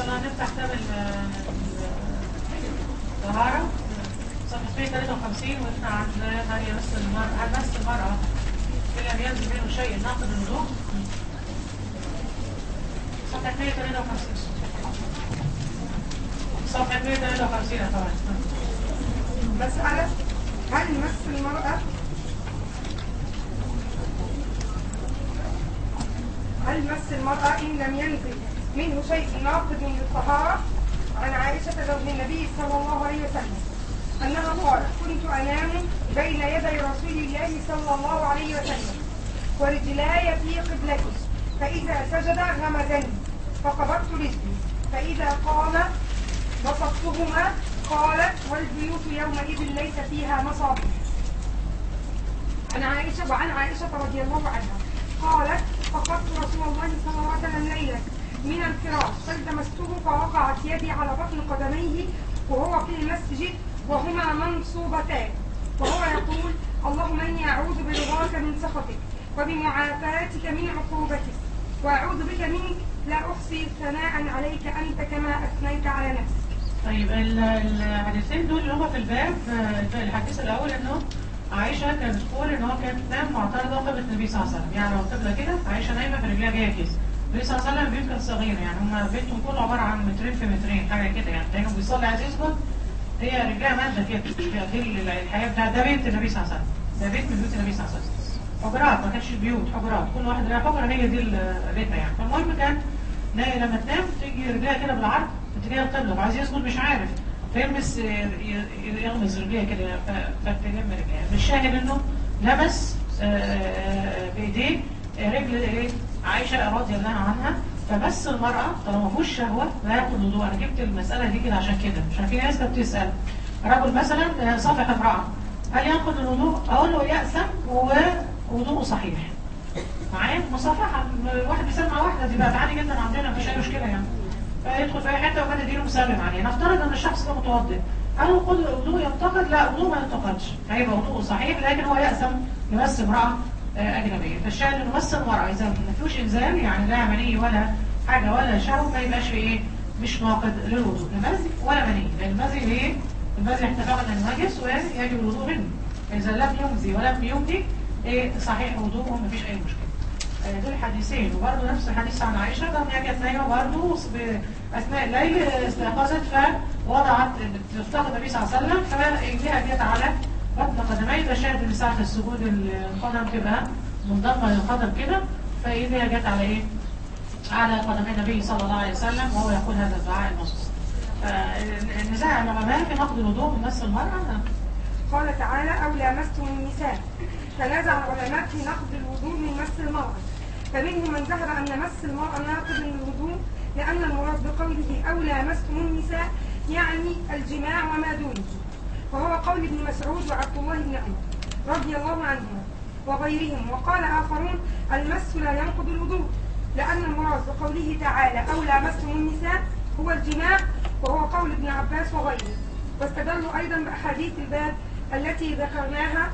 شاء الله هنفتح كتاب ال- الطهارة صفحة 153 واحنا عند هل يمس المرأة هل مس المرأة إن لم ينزل منه شيء ناقض الوضوء صفحة 153 صفحة 153 يا طبعا مسألة هل مس المرأة هل مس المرأة إن لم ينزل منه شيء ناقض للطهارة عن عائشة زوج النبي صلى الله عليه وسلم أنها قالت كنت أنام بين يدي رسول الله صلى الله عليه وسلم ورجلاي في قبلته فإذا سجد غمزني فقبضت رجلي فإذا قام بسطتهما قالت والبيوت يومئذ ليس فيها مصابيح عن عائشة وعن عائشة رضي الله عنها قالت فقدت رسول الله صلى الله عليه وسلم ليلة من الفراش فالتمسته فوقعت يدي على بطن قدميه وهو في المسجد وهما منصوبتان وهو يقول اللهم اني اعوذ برضاك من سخطك وبمعافاتك من عقوبتك واعوذ بك منك لا احصي ثناء عليك انت كما اثنيت على نفسك طيب ال- الحديثين دول اللي هما في الباب آه، الحديث الاول انه عائشه كانت بتقول ان هو كانت تنام معترضه قبل النبي صلى الله عليه وسلم يعني لو قبله كده عائشه نايمه في رجلها جايه كده النبي صلى الله عليه وسلم بيت كان صغير يعني هما بيتهم كله عباره عن مترين في مترين حاجه كده يعني لانه بيصلي عايز يسجد هي رجلها ماده كده دي ال- الحياه بتاع ده بيت النبي صلى الله عليه وسلم ده بيت من بيوت النبي صلى الله عليه وسلم حجرات ما كانش بيوت حجرات كل واحد لها حجره هي دي ال- بيتها يعني فالمهم كان نا- لما تنام تيجي رجليها كده بالعرض اتجاه القبله وعايز يسجد مش عارف فيلمس ي- ي- يغمز رجليها كده ف- فتلم رجليها الشاهد انه لمس آه، بايديه رجل ايه عائشه رضي الله عنها فمس المراه طالما ما فيهوش شهوه لا ياخد وضوء انا جبت المساله دي كده عشان كده عشان في ناس كانت بتسال رجل مثلا صافح امراه هل ينقض الوضوء؟ اقول له يأسم ووضوءه صحيح معايا مصافحه الواحد بيسلم على واحده دي بقت عادي جدا عندنا مفيش اي مشكله يعني فيدخل في اي حته وكان يديله مسلم عليه نفترض ان الشخص ده متوضئ هل وقود الوضوء ينتقد؟ لا الوضوء ما ينتقدش هيبقى وضوءه صحيح لكن هو يأسم يمس امرأة آه، أجنبية فالشاهد انه مس المرأة إذا ما فيهوش إنزال يعني لا مني ولا حاجة ولا شهوة ما يبقاش في إيه مش ناقض للوضوء لا مزي ولا مني لأن المزي إيه؟ المزي احنا اتفقنا انه نجس ويجب الوضوء منه إذا لم يمزي ولم يمضي إيه صحيح وضوءه ما فيش أي مشكلة آه، دول حديثين وبرضه نفس الحديث عن عائشة ده هي كانت نايمة برضه أثناء الليل استيقظت فوضعت تفتقد النبي صلى الله عليه وسلم فرجلها جت على بطن قدميه ده شاهد ان ساعة السجود القدم تبقى منضمة للقدم كده فإيديها جت على إيه؟ على قدمي النبي صلى الله عليه وسلم وهو يقول هذا الدعاء المخصوص. فالنزاع العلماء في نقد الوضوء من مس المرأة قال تعالى أو لامستم النساء تنازع العلماء في نقض الوضوء من مس المرأة فمنهم من ذهب أن مس المرأة ناقض للوضوء لأن المراد بقوله أو لامستم النساء يعني الجماع وما دونه وهو قول ابن مسعود وعبد الله بن عمر رضي الله عنهما وغيرهم وقال آخرون المس لا ينقض الوضوء لأن المراد بقوله تعالى أو لامستم النساء هو الجماع وهو قول ابن عباس وغيره واستدلوا أيضا بأحاديث الباب التي ذكرناها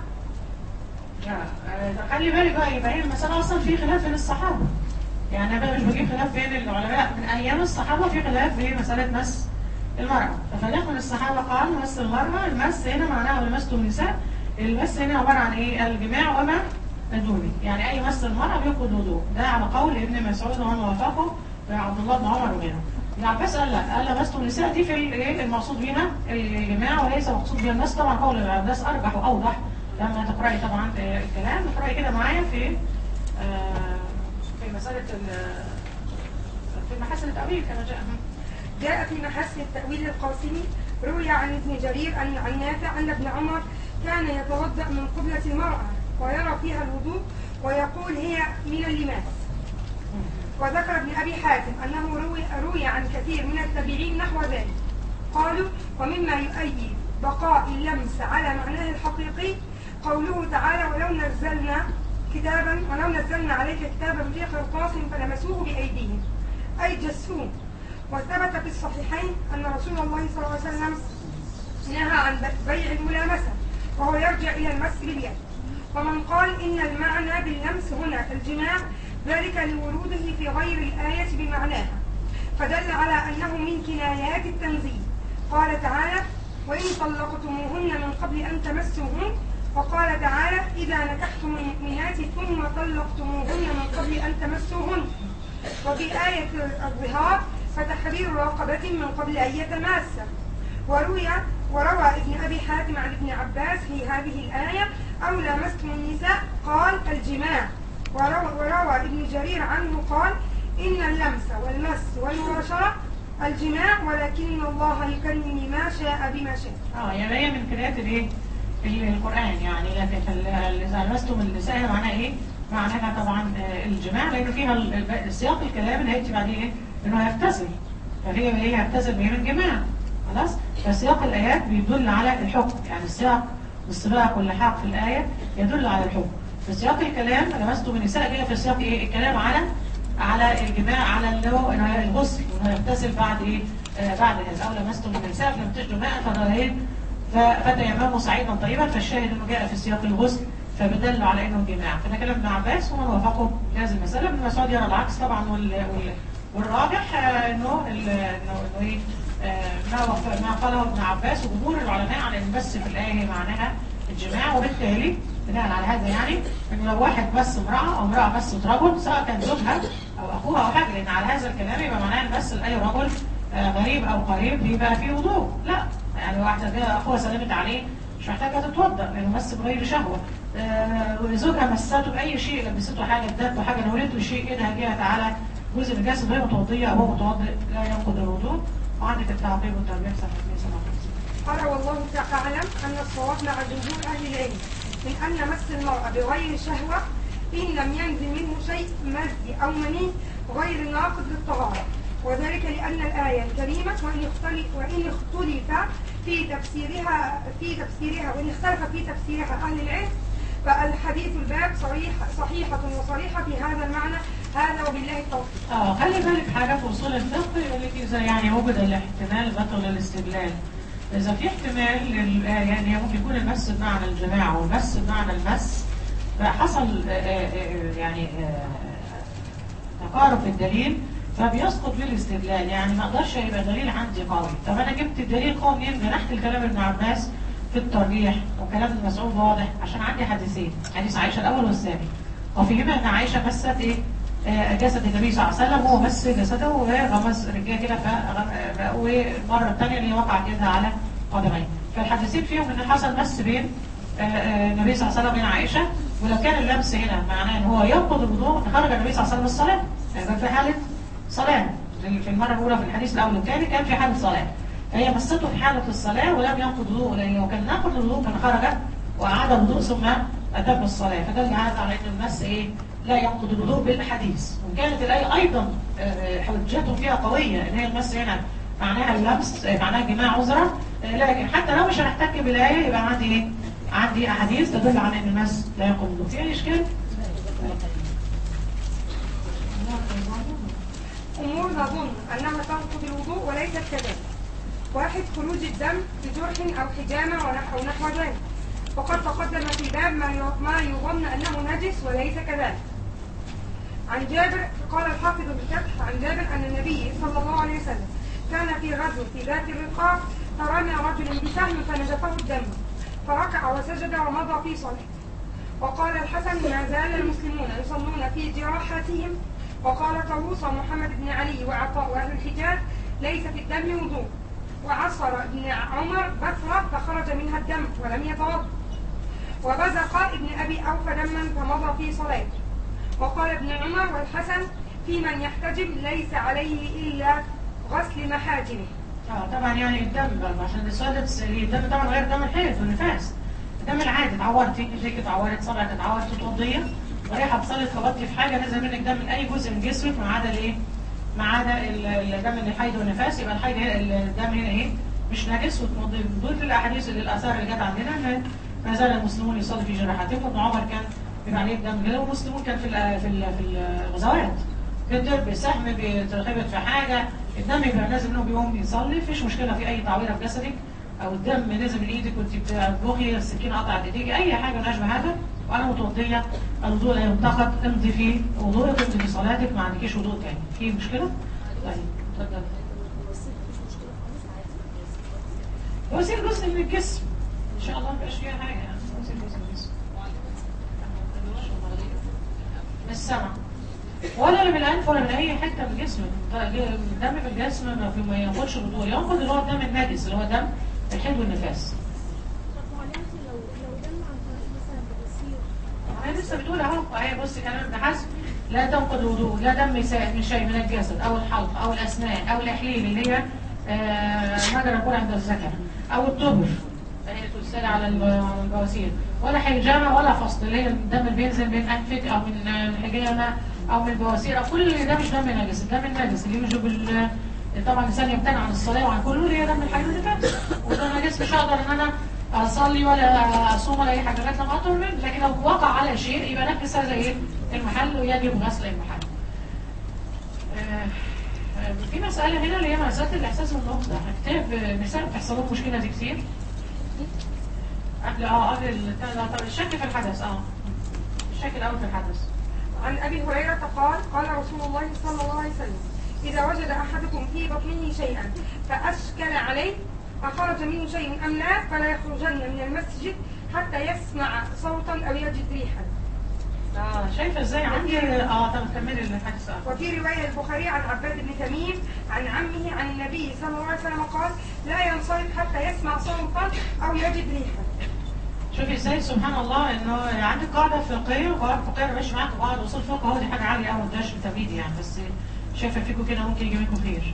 آه، خلي بالك بقى يبقى هي المسألة أصلا في خلاف بين الصحابة يعني أنا بقى مش بجيب خلاف بين العلماء من أيام الصحابة في خلاف في مسألة مس المرأة فخلاف من الصحابة قال مس المرأة المس هنا معناها لمست النساء المس هنا عبارة عن إيه الجماع وما دونه يعني أي مس المرأة بينقض الوضوء ده على قول ابن مسعود ومن وافقه وعبد الله بن عمر وغيره ابن عباس قال لا قال لمست النساء دي في ال- إيه المقصود بها الجماع وليس مقصود بها المس طبعا قول ابن عباس أرجح وأوضح لما تقرأي طبعا الكلام اقرأي كده معايا في آه، في مسألة ال- في محاسن التأويل كما جاء جاء في محاسن التأويل القاسمي روي عن ابن جرير أن عن نافع أن ابن عمر كان يتوضأ من قبلة المرأة ويرى فيها الوضوء ويقول هي من اللماس وذكر ابن أبي حاتم أنه روي, روي عن كثير من التابعين نحو ذلك قالوا ومما يؤيد بقاء اللمس على معناه الحقيقي قوله تعالى ولو نزلنا كتابا ولو نزلنا عليك كتابا في قرطاس فلمسوه بأيديهم أي جسوه وثبت في الصحيحين أن رسول الله صلى الله عليه وسلم نهى عن بيع الملامسة وهو يرجع إلى المس باليد ومن قال إن المعنى باللمس هنا الجماع ذلك لوروده في غير الآية بمعناها فدل على أنه من كنايات التنزيل قال تعالى وإن طلقتموهن من قبل أن تمسوهن وقال تعالى إذا نكحتم المؤمنات ثم طلقتموهن من قبل أن تمسوهن وفي آية الظهار فتحرير رقبة من قبل أن يتماسا وروي وروى ابن أبي حاتم عن ابن عباس في هذه الآية أو لامستم النساء قال الجماع وروى, وروى ابن جرير عنه قال إن اللمس والمس والمباشرة الجماع ولكن الله يكلم ما شاء بما شاء اه يعني هي من كريات الايه ال- القرآن يعني لكن في ال- إذا لمستم النساء هنا معناها ايه؟ معناها طبعا آه، الجماع لأن فيها ال- ال- سياق الكلام اللي هيأتي بعدين ايه؟ إنه هيغتسل فهي ايه هيغتسل بيه من جماع خلاص؟ فسياق الآيات بيدل على الحكم يعني السياق والسباق واللحاق في الآية يدل على الحكم في سياق الكلام لمستم النساء جاء في سياق ايه؟ الكلام على على الجماع على اللي هو إنه الغسل وإنه يغتسل بعد ايه؟ آه بعد هذا أو لمستم النساء فلم تجدوا ماء فده ايه؟ ف- فتيمموا صعيدا طيبا فالشاهد انه جاء في سياق الغسل فبدل على انه الجماع فده كلام ابن عباس ومن وافقه في هذه المساله ابن مسعود يرى العكس طبعا وال... وال... والراجح آه، انه ال... انه انه ايه آه، ما وف... ما قاله ابن عباس وجمهور العلماء على ان بس في الايه هي معناها الجماع وبالتالي بناء على هذا يعني انه لو واحد بس امراه او امراه بس رجل سواء كان زوجها او اخوها او حاجه لان على هذا الكلام يبقى معناه ان بس اي رجل آه، غريب او قريب بيبقى فيه وضوء لا يعني واحده كده اخوها سلمت عليه مش محتاجه تتوضا لانه مس بغير شهوه آه، وزوجها مسته باي شيء لبسته حاجه ادته حاجه نورته شيء ايدها جهت على جزء من جسد غير متوضيه او هو متوضئ لا ينقض الوضوء وعندك التعقيب والتربيه صفحه 157 قال والله تعالى أن الصواب مع جمهور أهل العلم من أن مس المرأة بغير شهوة إن لم ينزل منه شيء مزي أو مني غير ناقض للطهارة وذلك لأن الآية الكريمة وإن اختلف وإن اختلف في تفسيرها في تفسيرها وإن اختلف في تفسيرها أهل العلم فالحديث الباب صريح صحيحة وصريحة في هذا المعنى هذا وبالله التوفيق. اه خلي بالك حاجه في اصول الفقه يقول لك اذا يعني وجد الاحتمال بطل الاستدلال اذا في احتمال لل- آه، يعني ممكن يكون المس بمعنى الجماع والمس بمعنى المس فحصل آه، آه، آه، يعني آه، تقارب في الدليل فبيسقط في الاستدلال يعني ما اقدرش يبقى دليل عندي قوي طب انا جبت الدليل قوي منين جنحت الكلام ابن عباس في الترجيح وكلام ابن مسعود واضح عشان عندي حديثين حديث عائشه الاول والثاني وفيهما ان عائشه مست ايه آه، جسد النبي صلى الله عليه وسلم وهو مس جسده وغمس رجليه كده ف- والمره الثانيه اللي وقعت يدها على قدميه فالحديثين فيهم ان حصل مس بين آه، آه، النبي صلى الله عليه وسلم وبين عائشه ولو كان اللمس هنا معناه ان هو ينقض الوضوء خرج النبي صلى الله عليه وسلم الصلاه يعني في حاله صلاه في المره الاولى في الحديث الاول والثاني كان في حاله صلاه فهي مسته في حاله الصلاه ولم ينقض الوضوء لان لو كان ناقض الوضوء كان خرج واعاد الوضوء ثم اتم الصلاه فدل هذا على ان المس ايه لا ينقض الوضوء بالاحاديث وكانت الايه ايضا آه، حجته فيها قويه ان هي المس هنا معناها اللمس آه، معناها جماع عذرا آه، لكن حتى لو مش هنحتك بالايه يبقى عندي ايه؟ عندي احاديث تدل على ان المس لا ينقض الوضوء في اي اشكال؟ أمور نظن أنها تنقض الوضوء وليست كذلك. واحد خروج الدم بجرح أو حجامة ونحو نحو ذلك. وقد تقدم في باب ما ي- ما يظن أنه نجس وليس كذلك. عن جابر قال الحافظ بالفتح عن جابر أن النبي صلى الله عليه وسلم كان في غزو في ذات الرقاع فرمى رجل بسهم فنزفه الدم فركع وسجد ومضى في صلاته. وقال الحسن ما زال المسلمون يصلون في جراحاتهم وقال طاووس ومحمد بن علي وعطاء واهل الحجاز ليس في الدم وضوء وعصر ابن عمر بثرة فخرج منها الدم ولم يتوضا وبزق ابن ابي اوفى دما فمضى في صلاته وقال ابن عمر والحسن في من يحتجب ليس عليه الا غسل محاجمه اه طبعا يعني الدم برضه عشان السؤال ده تسأليه الدم طبعا غير دم الحيض والنفاس الدم العادي اتعورتي ايديك اتعورت صبعك اتعورت متوضيه ورايحه تصلي اتخبطتي في حاجه نزل منك دم من اي جزء من جسمك ما عدا الايه؟ ما عدا ال- الدم اللي الحيض والنفاس يبقى الحيض هنا- الدم هنا ايه؟ مش نجس وتوضي دول الاحاديث اللي الاثار اللي جت عندنا ان ما زال المسلمون يصلي في جراحاتهم وابن عمر كان بيبقى عليه الدم كده والمسلمون كان في ال- في ال- في الغزوات كتب سهم بيتخبط في حاجه الدم يبقى نازل منه بيقوم يصلي مفيش مشكله في اي تعويره في جسدك او الدم نزل من ايدك وانت بتطبخي السكينه قطعت ايديك اي حاجه من اشبه هذا وانا متوضيه الوضوء لا ينتقد امضي في وضوءك امضي في صلاتك ما عندكيش وضوء تاني في مشكله؟ طيب اتفضل غسيل جزء من الجسم ان شاء الله مبقاش فيها حاجه يعني غسيل جزء من الجسم من السمع ولا من الانف ولا من اي حته من الجسم الدم في الجسم ما في- ما ينقضش الوضوء ينقض اللي هو الدم النجس اللي هو دم الحيض والنفاس طب معلش لو لو دم عن طريق مثلا بغسيل انا لسه بتقول اهو اهي بص كلام ابن حزم لا تنقض الوضوء لا دم سائل من شيء من الجسد او الحلق او الاسنان او الاحليل اللي هي آه، ماذا نقول عند الذكر او الدبر هي تسال على الب- على البواسير ولا حجامه ولا فصل اللي هي الدم اللي بينزل من انفك او من آه، الحجامه او من البواسير او كل ده مش دم نجس الدم النجس اللي يوجب ال- طبعا الانسان يمتنع عن الصلاه وعن كله اللي هي دم الحيض اللي فات وده نجس مش هقدر ان انا اصلي ولا اصوم ولا اي حاجه لغايه لما اطهر منه لكن لو وقع على شيء يبقى نجس هذا ايه المحل ويجب غسل المحل آه، آه، في مسألة هنا اللي هي مسألة الإحساس بالنقطة كتاب النساء بتحصل لهم مشكلة دي كتير قبل اه قبل ال- لا، طب الشك في الحدث اه الشك الأول في الحدث عن أبي هريرة قال قال رسول الله صلى الله عليه وسلم إذا وجد أحدكم في بطنه شيئا فأشكل عليه أخرج منه شيء أم لا فلا يخرجن من المسجد حتى يسمع صوتا أو يجد ريحا اه شايفة ازاي عندي اه طب كملي الحدث اه وفي رواية البخاري عن عباد بن تميم عن عمه عن النبي صلى الله عليه وسلم قال لا ينصرف حتى يسمع صوتا أو يجد ريحا شوفي ازاي سبحان الله انه عندك قاعده فقهيه وقاعده فقهيه انا ماشي معاك قواعد اصول فقه اهو دي حاجه عاليه قوي ما تداش بتمييز يعني بس شايفه فيكم كده ممكن يجي منكم خير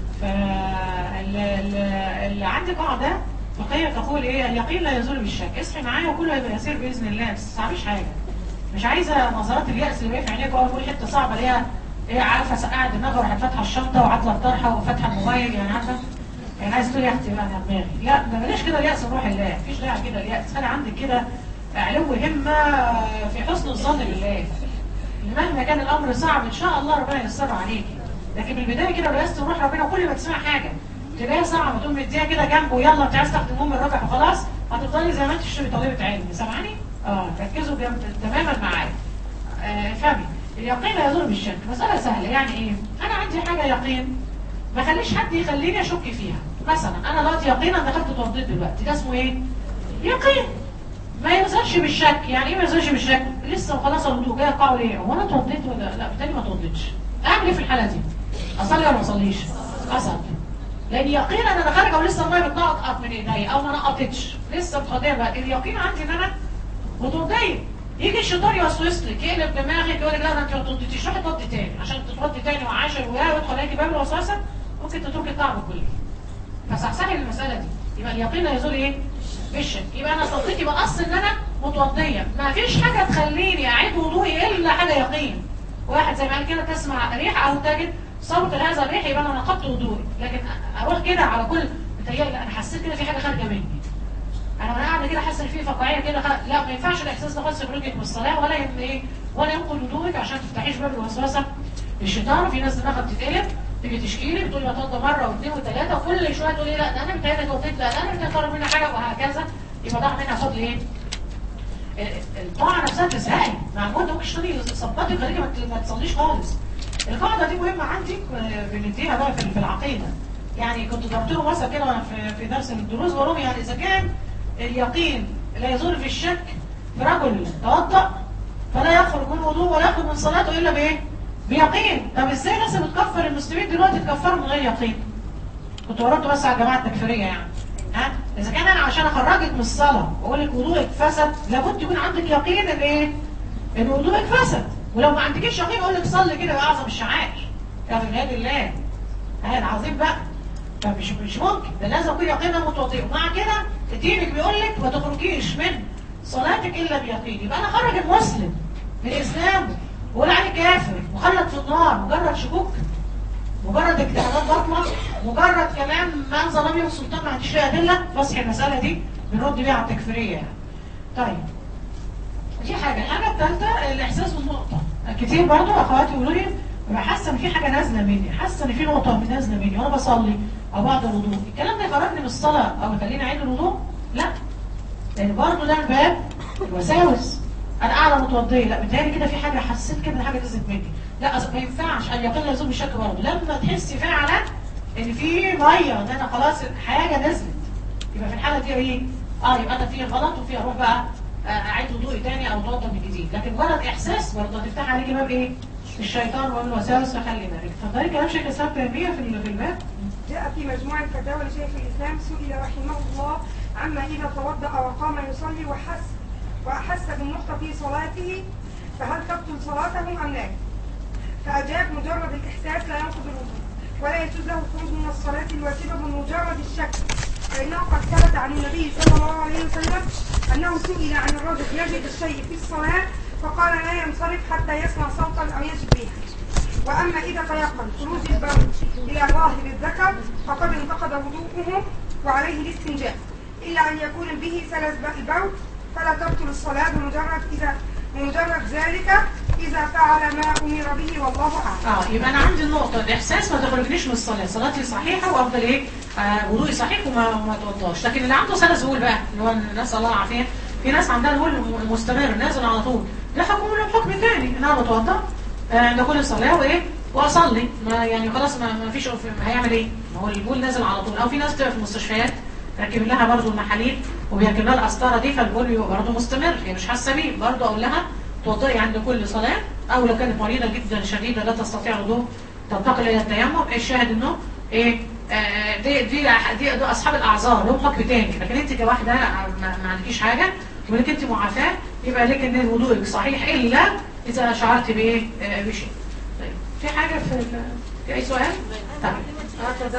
فاللي عندي قاعده فقهيه تقول ايه اليقين لا يزول بالشك اصحي معايا وكله هيبقى يسير باذن الله ما تستعبيش حاجه مش عايزه نظرات اليأس اللي وقف عينيك اول كل حته صعبه ليها ايه عارفه سقعت دماغها وراحت فاتحه الشنطه وعاطله الطرحه وفاتحه الموبايل يعني عارفه يعني عايز تقول يا اختي بقى انا دماغي لا ما بلاش كده اليأس من روح الله مفيش داعي كده اليأس خلي عندك كده علو همه في حسن الظن بالله إن مهما كان الامر صعب ان شاء الله ربنا ييسره عليكي لكن من البدايه كده لو يأست من روح ربنا كل ما تسمع حاجه تلاقيها صعبه تقوم مديها كده جنبه يلا انت عايز تاخد المهم الرابع وخلاص هتفضلي زي ما انت تشتري طالبه علم سامعاني؟ اه ركزوا جنب تماما معايا آه، فهمي اليقين لا يزول بالشك مسألة سهلة يعني ايه انا عندي حاجة يقين ما خليش حد يخليني اشك فيها مثلا انا دلوقتي يقينا دخلت اتوضيت دلوقتي ده اسمه ايه يقين ما ينزلش بالشك يعني ايه ما ينزلش بالشك لسه خلاص الوضوء جاي قاعد ليه هو انا اتوضيت ولا لا بالتالي ما اتوضيتش اعمل ايه في الحالة دي اصلي ولا ما اصليش اصلي لان يقينا انا خارجه ولسه الميه بتنقط من ايديا او ما نقطتش لسه متخديه بقى اليقين عندي ان انا وتوضيه يجي الشيطان يوسوس لك يقلب دماغك يقول لك لا ده انت ما توديتيش روحي توضي تاني عشان تتوضي تاني وعاشر ويا ويدخل عليكي باب الوسوسه ممكن تتركي الطعم كله فصحصحي المساله دي يبقى اليقين لا يزول ايه؟ بالشك يبقى انا توضيتي باصل ان انا متوضيه ما فيش حاجه تخليني اعيد وضوئي الا حاجه يقين واحد زي ما قال كده تسمع ريح او تجد صوت هذا الريح يبقى انا نقضت وضوئي لكن اروح كده على كل متهيألي لا انا حسيت كده في حاجه خارجه مني انا وانا قاعده كده حاسه ان في فقاعيه كده خ- لا ما ينفعش الاحساس ده خالص يخرجك من الصلاه ولا ين ايه ولا ينقل وضوءك عشان تفتحيش باب الوسوسه للشيطان في ناس دماغها بتتقلب تيجي تشكي لي بتقول لي اتوضى مره واثنين وثلاثه وكل شويه تقول لي لا ده انا متهيألي اتوضيت لا ده انا متهيألي طلب منها حاجه وهكذا يبقى ضاع منها فضل ايه؟ ال- الطاعه نفسها تزهقي مع المده ممكن تشتري صباتي خليكي ما ت- ما تصليش خالص القاعده دي مهمه عندك آه، بنديها بقى في في العقيده يعني كنت ضربت له مثلا كده وانا في في درس من الدروس بقول لهم يعني اذا كان اليقين لا يزول في الشك برجل توضأ فلا يخرج من وضوء ولا يخرج من صلاته الا بايه؟ بيقين طب ازاي الناس اللي بتكفر المسلمين دلوقتي تكفروا من غير يقين؟ كنت برد بس على الجماعه التكفيريه يعني ها اذا كان انا عشان اخرجك من الصلاه واقول لك وضوءك فسد لابد يكون عندك يقين ان ايه؟ ان وضوءك فسد ولو ما عندكيش يقين اقول لك صلي كده باعظم الشعائر يا في بلاد الله هذا العظيم بقى فمش مش ممكن ده لازم اكون يقينا متوضئ ومع كده دينك بيقول لك ما تخرجيش من صلاتك الا بيقين يبقى انا خرج المسلم من اسلامه وقول عليه كافر وخلد في النار مجرد شكوك مجرد اجتهادات باطله مجرد كلام ما انزل الله به السلطان ما عنديش فيها ادله فاصحي المساله دي بنرد بيها على التكفيريه يعني. طيب دي حاجه الحاجه الثالثه الاحساس بالنقطه كتير برضو اخواتي يقولوا لي ببقى حاسه ان في حاجه نازله مني حاسه ان في نقطه نازله مني وانا بصلي او بعد الوضوء الكلام ده يخرجني من الصلاه او يخليني اعيد الوضوء لا لان برضه ده باب الوساوس انا قاعده متوضيه لا بتهيألي كده في حاجه حسيت كده إن حاجه نزلت مني لا أصل ما ينفعش اليقين لا يزول بالشك برضه لما تحسي فعلا ان في ميه ان انا خلاص حاجه نزلت يبقى في الحاله دي ايه اه يبقى انا في غلط وفي اروح بقى آه، اعيد وضوئي تاني او اتوضا من جديد لكن مجرد احساس برضه هتفتح عليك باب ايه الشيطان والوساوس فخلي بالك اتفضلي كلام شيخ الاسلام تيميه في ال- في الباب جاء في مجموع الفتاوى لشيخ الإسلام سئل رحمه الله عما إذا توضأ وقام يصلي وحس وأحس بالنقطة في صلاته فهل تبطل صلاته أم لا؟ فأجاب مجرد الإحساس لا ينقض الوضوء ولا يجوز له الخروج من الصلاة الواجبة بمجرد الشك فإنه قد ثبت عن النبي صلى الله عليه وسلم أنه سئل عن الرجل يجد الشيء في الصلاة فقال لا ينصرف حتى يسمع صوتا أو يجد ريحا وأما إذا تيقن خروج البول إلى ظاهر الذكر فقد انتقد وضوءه وعليه الاستنجاء إلا أن يكون به سلس البول فلا تبطل الصلاة بمجرد إذا بمجرد ذلك إذا فعل ما أمر به والله أعلم. اه يبقى انا عندي النقطه الاحساس ما تخرجنيش من الصلاه صلاتي صحيحه وافضل ايه آه وضوئي صحيح وما وما اتوضاش لكن اللي عنده سلس بول بقى اللي هو نسال الله العافيه في ناس عندها البول مستمر نازل على طول ده حكم له حكم تاني ان انا بتوضا آه ده كل صلاه وايه واصلي ما يعني خلاص ما, ما فيش هيعمل ايه ما هو البول نازل على طول او في ناس بتبقى في المستشفيات راكب لها برضه المحاليل وبيركب لها القسطره دي فالبول بيبقى برضه مستمر هي مش حاسه بيه برضه اقول لها توضئي عند كل صلاه او لو كانت مريضه جدا شديده لا تستطيع الوضوء تنتقل الى التيمم الشاهد انه ايه آه دي دي دي, دي اصحاب الاعذار لهم حكم تاني لكن انت كواحده ما, ما عندكيش حاجه ولك انت معافاه يبقى لك ان وضوءك صحيح الا اذا شعرت بايه آه بشيء طيب في حاجه في ال- في اي سؤال؟ طيب اه اتفضل.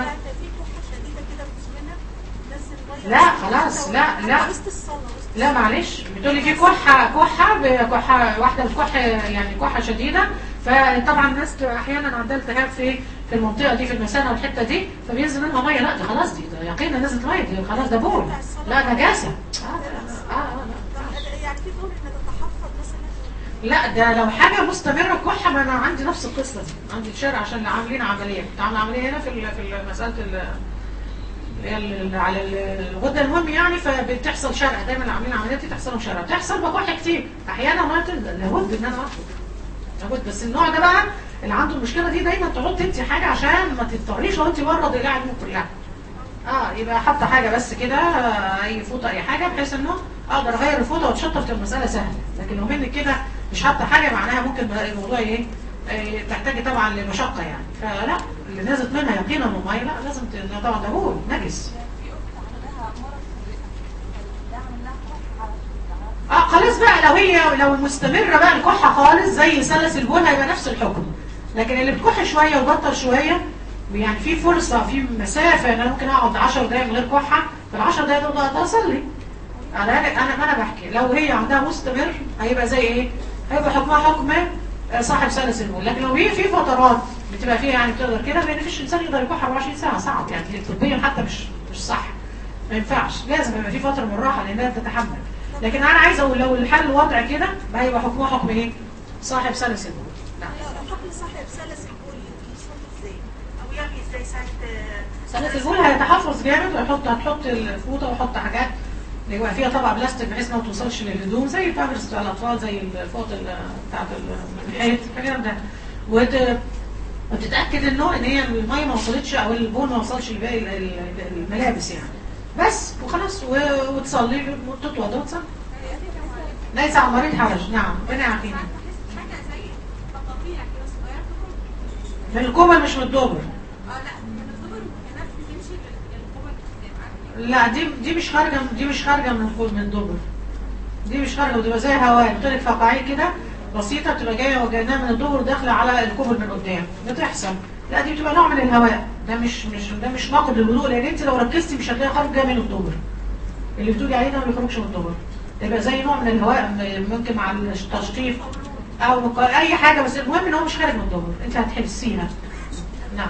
لا، خلاص، لا، لا. وسط الصلاة وسط لا معلش بتقولي في كحه كحه بكحه واحده بكحه يعني كحه شديده فطبعا الناس تبقى احيانا عندها التهاب في في المنطقه دي في المثانه والحته دي فبينزل منها ميه لا دي خلاص دي ده يقينا نزلت ميه دي خلاص ده بول لا نجاسه اه اه, آه, آه. يعني في دور احنا تتحفظ مثلا لا ده لو حاجه مستمره كحه ما انا عندي نفس القصه دي عندي الشارع عشان اللي عاملين عمليه كنت عامله عمليه هنا في ال- في مساله ال- اللي هي ال- على ال- الغده المهم يعني فبتحصل شرق دايما اللي عاملين عمليات دي تحصلهم شرق بتحصل بكحه كتير احيانا ما تنزل لابد ان انا اخرج لابد بس النوع ده بقى اللي عنده المشكله دي دايما تحط انت حاجه عشان ما تضطريش لو انت بره ضياع اليوم كلها اه يبقى حاطه حاجه بس كده آه، اي فوطه اي حاجه بحيث انه اقدر اغير الفوطه واتشطر تبقى المساله سهله لكن لو منك كده مش حاطه حاجه معناها ممكن بقى الموضوع ايه آه، تحتاجي طبعا لمشقه يعني فلا اللي نازل منها يقينا من الميه لا لازم ت- طبعا ده بول نجس اه خلاص بقى لو هي لو مستمرة بقى الكحة خالص زي سلس البول هيبقى نفس الحكم لكن اللي بتكح شوية وبطل شوية يعني في فرصة في مسافة ان انا ممكن اقعد 10 دقايق من غير كحة في ال 10 دقايق دول اقدر اصلي على انا انا ما انا بحكي لو هي عندها مستمر هيبقى زي ايه؟ هيبقى حكمها حكم آه، صاحب سلس البول لكن لو هي في فترات بتبقى فيها يعني بتقدر كده لان مفيش انسان يقدر يكح 24 ساعة صعب يعني طبيا حتى مش مش صح ما ينفعش لازم يبقى في فتره من الراحه لانها بتتحمل لكن انا عايزه اقول لو الحل وضع كده ما هيبقى حكمها حكم ايه صاحب سلس البول نعم حكم صاحب سلس البول يصلي ازاي او يعمل ازاي ساعة سلس البول هيتحفظ جامد ويحط هتحط الفوطه ويحط حاجات اللي يبقى فيها طبقه بلاستيك بحيث ما توصلش للهدوم زي البامبرز بتاع الاطفال زي الفوط ال- بتاعت الحيط الكلام ده وت... وتتاكد انه ان هي الميه ما وصلتش او البول ما وصلش لباقي ال- ال- الملابس يعني بس وخلاص و- وتصلي وتتوضى وتصلي ليس على المريض حرج نعم ربنا يعافينا حاجة زي تقاطيع كده صغيرة تخرج من الكوبل مش من الدبر اه لا من الدبر كانت بتمشي للكوبل لا دي دي مش خارجه دي مش خارجه من الكوبل من الدبر دي مش خارجه بتبقى زي هواء قلت لك فقاعيه كده بسيطه بتبقى جايه وجايناها من الدبر داخله على الكوبل من قدام بتحصل لا دي بتبقى نوع من الهواء ده مش مش ده مش ناقض للوضوء لان انت لو ركزتي مش هتلاقي خارج جاي من الدبر اللي بتقولي عليه ده ما بيخرجش من الدبر يبقى زي نوع من الهواء م- ممكن مع التشطيف او مق- اي حاجه بس المهم ان هو مش خارج من الدبر انت هتحسيها نعم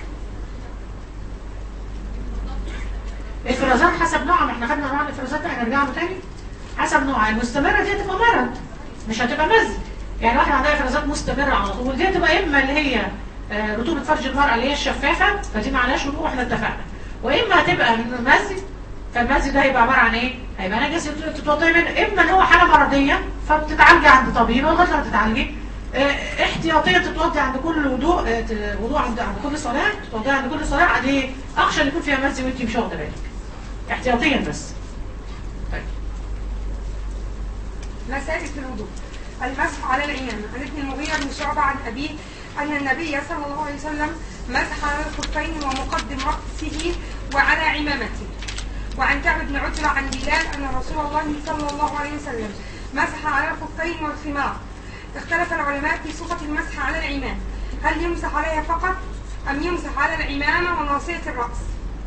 الافرازات حسب نوعها ما احنا خدنا نوع الافرازات ده هنرجع له تاني حسب نوعها المستمره دي هتبقى مرض مش هتبقى مزج يعني واحده عندها افرازات مستمره على طول دي هتبقى اما اللي هي آه، رطوبه فرج المراه اللي هي الشفافه فدي معناش وضوء احنا اتفقنا واما هتبقى مزج فالمزج ده هيبقى عباره عن ايه؟ هيبقى نجس تتوضئي منه اما ان هو حاله مرضيه فبتتعالجي عند طبيب لغايه لما تتعالجي آه، احتياطيا تتوضع عند كل وضوء آه، ت- وضوء عند عند كل صلاه تتوضع عند كل صلاه عاد ايه اخشى ان يكون فيها مزي وانت مش واخده بالك احتياطيا بس طيب مسائل في الوضوء المسح على العمامة عن ابن المغيرة بن شعبة عن أبيه أن النبي صلى الله عليه وسلم مسح على الخفين ومقدم رأسه وعلى عمامته وعن كعب بن عجرة عن بلال أن رسول الله صلى الله عليه وسلم مسح على الخفين والخمار اختلف العلماء في صفة المسح على العمامة هل يمسح عليها فقط أم يمسح على العمامة وناصية الرأس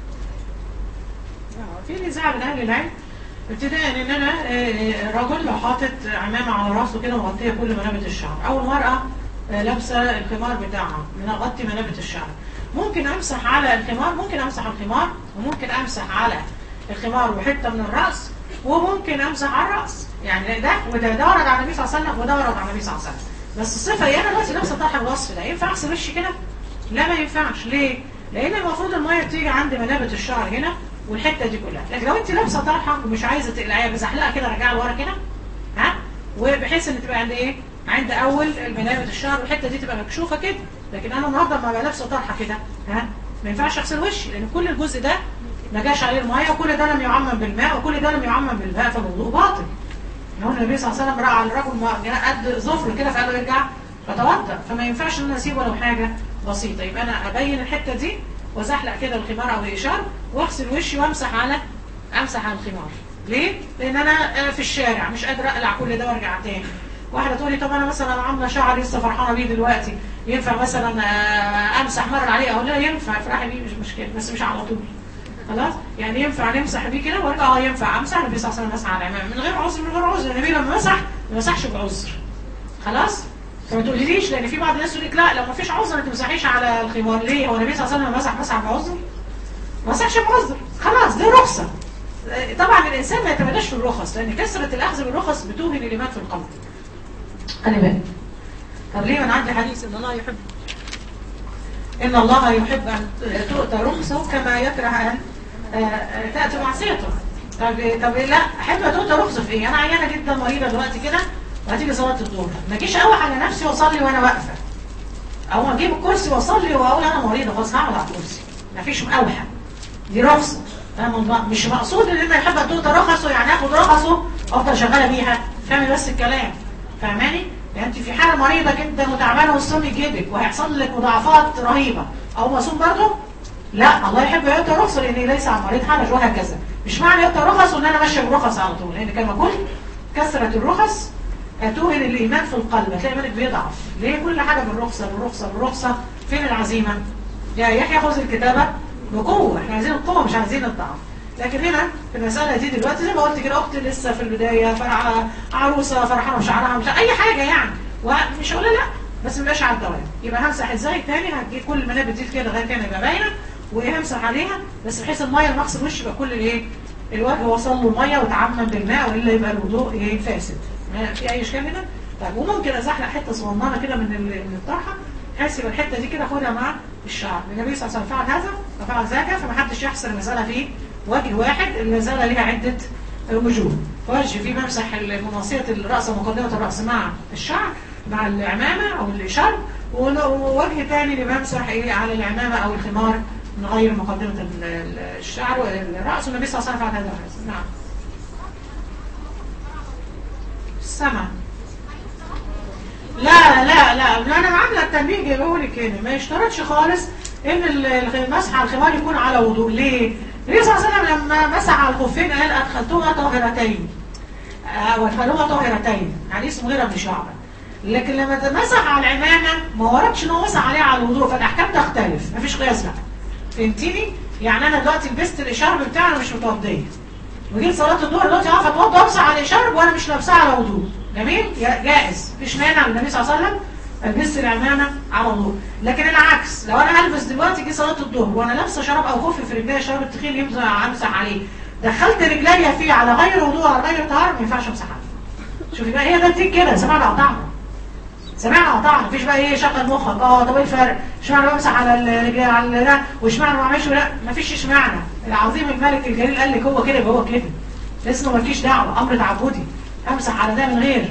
آه، في نزاع من اهل العلم ابتداء ان انا آه، رجل لو حاطط عمامه على راسه كده مغطيه كل منابت الشعر او المراه آه، لابسه الخمار بتاعها مغطي منابت الشعر ممكن امسح على الخمار ممكن امسح الخمار وممكن امسح على الخمار وحته من الراس وممكن امسح على الراس يعني ده وده ده ورد على النبي صلى الله عليه وسلم وده ورد على النبي صلى الله عليه وسلم بس الصفه هي انا دلوقتي لابسه طرح الوصف ده ينفع اغسل وشي كده؟ لا ما ينفعش ليه؟ لان المفروض الميه بتيجي عند منابت الشعر هنا والحته دي كلها لكن لو انت لابسه طرحه ومش عايزه تقلعيها بزحلقه كده راجعه لورا كده ها وبحيث ان تبقى عند ايه عند اول منابت الشعر والحته دي تبقى مكشوفه كده لكن انا النهارده لما ابقى لابسه طرحه كده ها ما ينفعش اغسل وشي لان كل الجزء ده ما جاش عليه الميه وكل ده لم يعمم بالماء وكل ده لم يعمم بالماء فالوضوء باطل هو النبي صلى الله عليه وسلم راى على الرجل ما- جاء قد ظفر كده فقال له ارجع فتوضا فما ينفعش ان انا اسيب ولو حاجه بسيطه يبقى انا ابين الحته دي وازحلق كده الخمار او الاشار واغسل وشي وامسح على امسح على الخمار ليه؟ لان انا آه، في الشارع مش قادره اقلع كل ده وارجع تاني واحده تقول لي طب انا مثلا عامله شعر لسه فرحانه بيه دلوقتي ينفع مثلا آه، امسح مره عليه اقول لها ينفع افرحي بيه مش مشكله بس مش على طول خلاص يعني ينفع نمسح بيه كده وارجع اه ينفع امسح النبي صلى الله عليه وسلم مسح على العمامه من غير عذر من غير عذر النبي لما مسح ما مسحش بعذر خلاص فما تقوليليش لان في بعض الناس تقول لك لا لو ما فيش عذر ما تمسحيش على الخمار ليه هو النبي صلى الله عليه وسلم مسح مسح بعذر ما مسحش بعذر خلاص دي رخصه طبعا الانسان ما يتمناش في الرخص لان كثره الاخذ بالرخص بتوهن الايمان في القلب خلي بالك طب ليه من عندي حديث ان الله يحب ان الله يحب ان تؤتى رخصه كما يكره ان آه، آه، تاتي معصيته طب طب لا احب تؤتى رخصه في ايه انا عيانه جدا مريضه دلوقتي كده وهتيجي صلاه الظهر ما اجيش اوح على نفسي واصلي وانا واقفه او ما اجيب الكرسي واصلي واقول انا مريضه خلاص هقعد على الكرسي مفيش اوحى دي رخصه فاهم الله؟ مش مقصود ان انا يحب ان تؤتى رخصه يعني اخد رخصه افضل شغاله بيها فاهمي بس الكلام فاهماني يعني انت في حاله مريضه جدا وتعبانه والصوم يجيبك وهيحصل لك مضاعفات رهيبه او مصوم برضه لا الله يحب يؤتى رخصه لان ليس على المريض حرج وهكذا مش معنى يؤتى رخص وان انا ماشيه برخص على طول لان كما قلت كثره الرخص توهن الايمان في القلب هتلاقي ايمانك بيضعف ليه كل حاجه بالرخصه بالرخصه بالرخصه فين العزيمه يا يحيى خذ الكتابه بقوه احنا عايزين القوه مش عايزين الضعف لكن هنا في المساله دي دلوقتي زي ما قلت كده اختي لسه في البدايه فرحه عروسه فرحانه بشعرها مش اي حاجه يعني ومش هقول لا بس ما يبقاش على الدوام يبقى همسح ازاي تاني هتجيب كل المنابت دي كده لغايه هنا يبقى باينه وهمسح عليها بس بحيث الميه لما اغسل وشي يبقى كل الايه الوجه وصل له ميه وتعمم بالماء والا يبقى الوضوء ايه فاسد ما في اي اشكال هنا طيب وممكن ازحلق حته صغننه كده من ال- من الطرحه بحيث يبقى الحته دي كده اخدها مع الشعر النبي صلى الله عليه وسلم فعل هذا وفعل ذاك فما حدش يحصر المساله في وجه واحد المساله ليها عده وجوه وجه في ممسح مناصيه الراس ومقدمه الراس مع الشعر مع العمامه او الاشار ووجه ثاني لممسح ايه على العمامه او الخمار نغير مقدمه ال- ال- الشعر والراس والنبي صلى الله عليه وسلم فعل هذا نعم السمع لا لا لا لا انا عامله التنبيه جايبه لك هنا ما يشترطش خالص ان ال- المسح على الخمار يكون على وضوء ليه؟ النبي صلى الله عليه وسلم لما مسح على الخفين قال ادخلتهما طاهرتين آه، وادخلهما طاهرتين حديث مغيرة بن شعبة لكن لما مسح على العمامة ما وردش ان هو مسح عليها على الوضوء فالاحكام تختلف مفيش قياس بقى فهمتيني؟ يعني انا دلوقتي لبست الاشارب بتاعي انا مش متوضيه وجيت صلاه الظهر دلوقتي اقف اتوضى امسح على الاشارب وانا مش لابسها على وضوء جميل يا- جائز مفيش مانع النبي صلى الله عليه وسلم البس العمامه على وضوء لكن العكس لو انا هلبس دلوقتي جه صلاه الظهر وانا لابسه شراب او خف في رجلي شراب التخين يمسح امسح عليه دخلت رجلي فيه على غير وضوء على غير طهاره ما ينفعش امسح عليه شوفي بقى هي ده التيك كده سمعنا قطعنا سمعنا قطعنا مفيش بقى ايه شغل مخك اه طب ايه الفرق اشمعنى بمسح على الرجل على ده واشمعنى ما اعملش لا مفيش اشمعنى العظيم الملك الجليل قال لك هو كده يبقى هو كده اسمه مفيش دعوه امر تعبدي امسح على ده من غير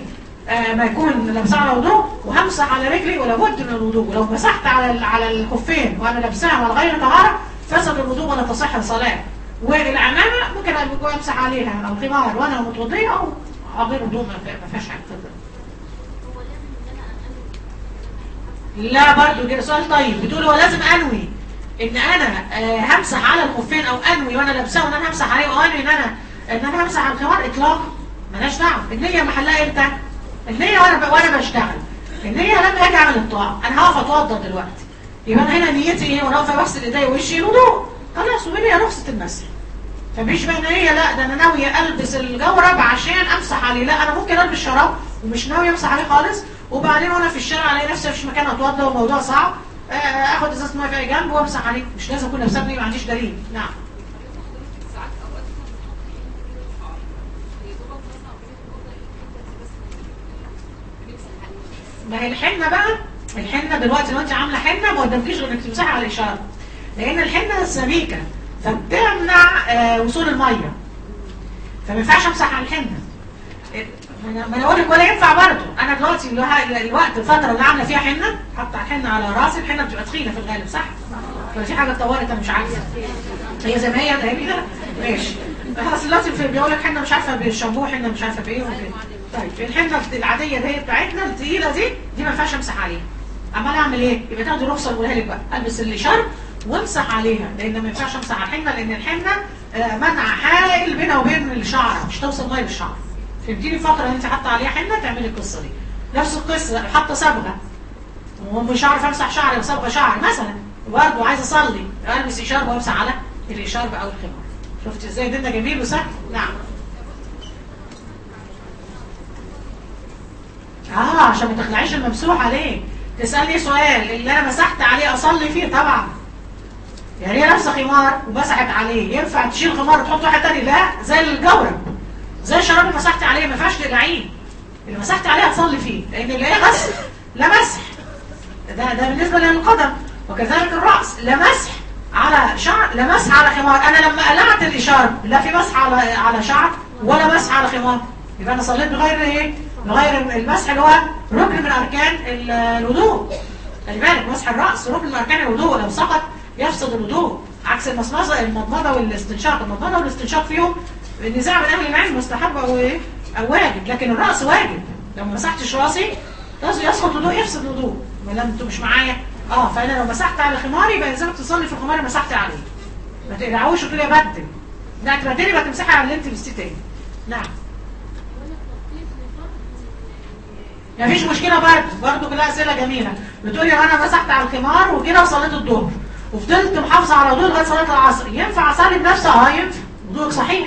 آه ما يكون لابسها على وضوء وهمسح على رجلي ولا بد من الوضوء ولو مسحت على ال- على الخفين وانا لابساها على غير طهاره فسد الوضوء ولا تصح الصلاه والعمامه ممكن أبقى امسح عليها او الخمار وانا متوضيه او او غير وضوء ما في- ما فيهاش حاجه تفضل. هو لازم ان انا انوي لا برضو كده سؤال طيب بتقول هو لازم انوي ان انا آه، همسح على الخفين او انوي وانا لابساه وان انا همسح عليه وانوي ان انا ان انا همسح على الخمار اطلاقا ملهاش دعوه النيه محلها امتى؟ النيه وانا ب... وانا بشتغل النيه لما اجي اعمل الطاعه انا هقف اتوضى دلوقتي يبقى انا هنا نيتي ايه وانا واقفه بغسل ايديا ووشي الوضوء خلاص وبيبقى رخصه المسح فمش بقى نية لا ده انا ناوية البس الجورب عشان امسح عليه لا انا ممكن البس شراب ومش ناوية امسح عليه خالص وبعدين وانا في الشارع الاقي نفسي مفيش مكان اتوضى والموضوع صعب آه، اخد ازازة ميه في أي جنب وامسح عليه مش لازم اكون لابسه ما عنديش دليل نعم ساعات اوقات كنا بنحط ايه في الشعر يا دوبك مثلا بين الوضع بس بنمسح عليه ما هي الحنة بقى الحنة دلوقتي لو انت عاملة حنة ما قدامكيش غير انك تمسحي على الاشارة لان الحنة سميكة فبتمنع آه، وصول المية فما ينفعش امسح على الحنة ما انا- ما انا اقول لك ولا ينفع برضه انا دلوقتي الوه- الوقت الفترة اللي عاملة فيها حنة حاطة الحنة على راسي الحنة بتبقى تخينة في الغالب صح؟ ففي حاجة اتطورت انا مش عارفة هي زي ما هي ده كده ماشي خلاص دلوقتي في- بيقول لك حنة مش عارفة بالشامبو حنة مش عارفة بايه وكده طيب الحنة العادية دي بتاعتنا التقيلة دي دي ما ينفعش امسح عليها امال اعمل ايه؟ يبقى تاخدي رخصة نقولها لك بقى البس اللي شرب وامسح عليها لان ما ينفعش امسح على الحنة لان الحنة آه، منع حائل بينها وبين الشعر مش توصل ميه للشعر فهمتيني الفترة اللي انت حاطة عليها حنة تعملي القصة دي نفس القصة حاطة صبغة ومش عارف امسح شعري وصبغه شعري مثلا برضه عايز اصلي البس اشارب وامسح على الاشارب او الخمار شفت ازاي ديننا جميل وسهل نعم اه عشان ما تخلعيش الممسوح عليه تسالني سؤال اللي انا مسحت عليه اصلي فيه طبعا يعني هي لابسه خمار ومسحت عليه ينفع تشيل خمار وتحط واحد تاني لا زي الجورب زي الشراب اللي مسحت عليه ما ينفعش تقلعيه اللي مسحت عليه هتصلي فيه لان اللي هي غسل لا مسح ده ده بالنسبه للقدم وكذلك الراس لا مسح على شعر لا مسح على خمار انا لما قلعت الاشاره لا في مسح على على شعر ولا مسح على خمار يبقى انا صليت بغير ايه بغير المسح اللي هو ركن من اركان ال- الوضوء خلي بالك مسح الراس ركن من اركان الوضوء لو سقط يفسد الوضوء عكس المصمصه المضمضه والاستنشاق المضمضه والاستنشاق فيهم النزاع من اهل العلم مستحب او ايه او واجب لكن الراس واجب لو ما مسحتش راسي لازم يسقط وضوء يفسد وضوء ما دام انتوا مش معايا اه فانا لو مسحت على خماري يبقى يلزمك تصلي في الخمار اللي مسحت عليه ما تقلعوش وتقولي ابدل لا تبدلي يبقى تمسحي على اللي انت لبستيه تاني نعم مفيش مشكلة برضه برضه كلها أسئلة جميلة بتقولي أنا مسحت على الخمار وكده وصليت الظهر وفضلت محافظة على وضوء لغاية صلاة العصر ينفع أصلي بنفسي اه ينفع وضوءك صحيح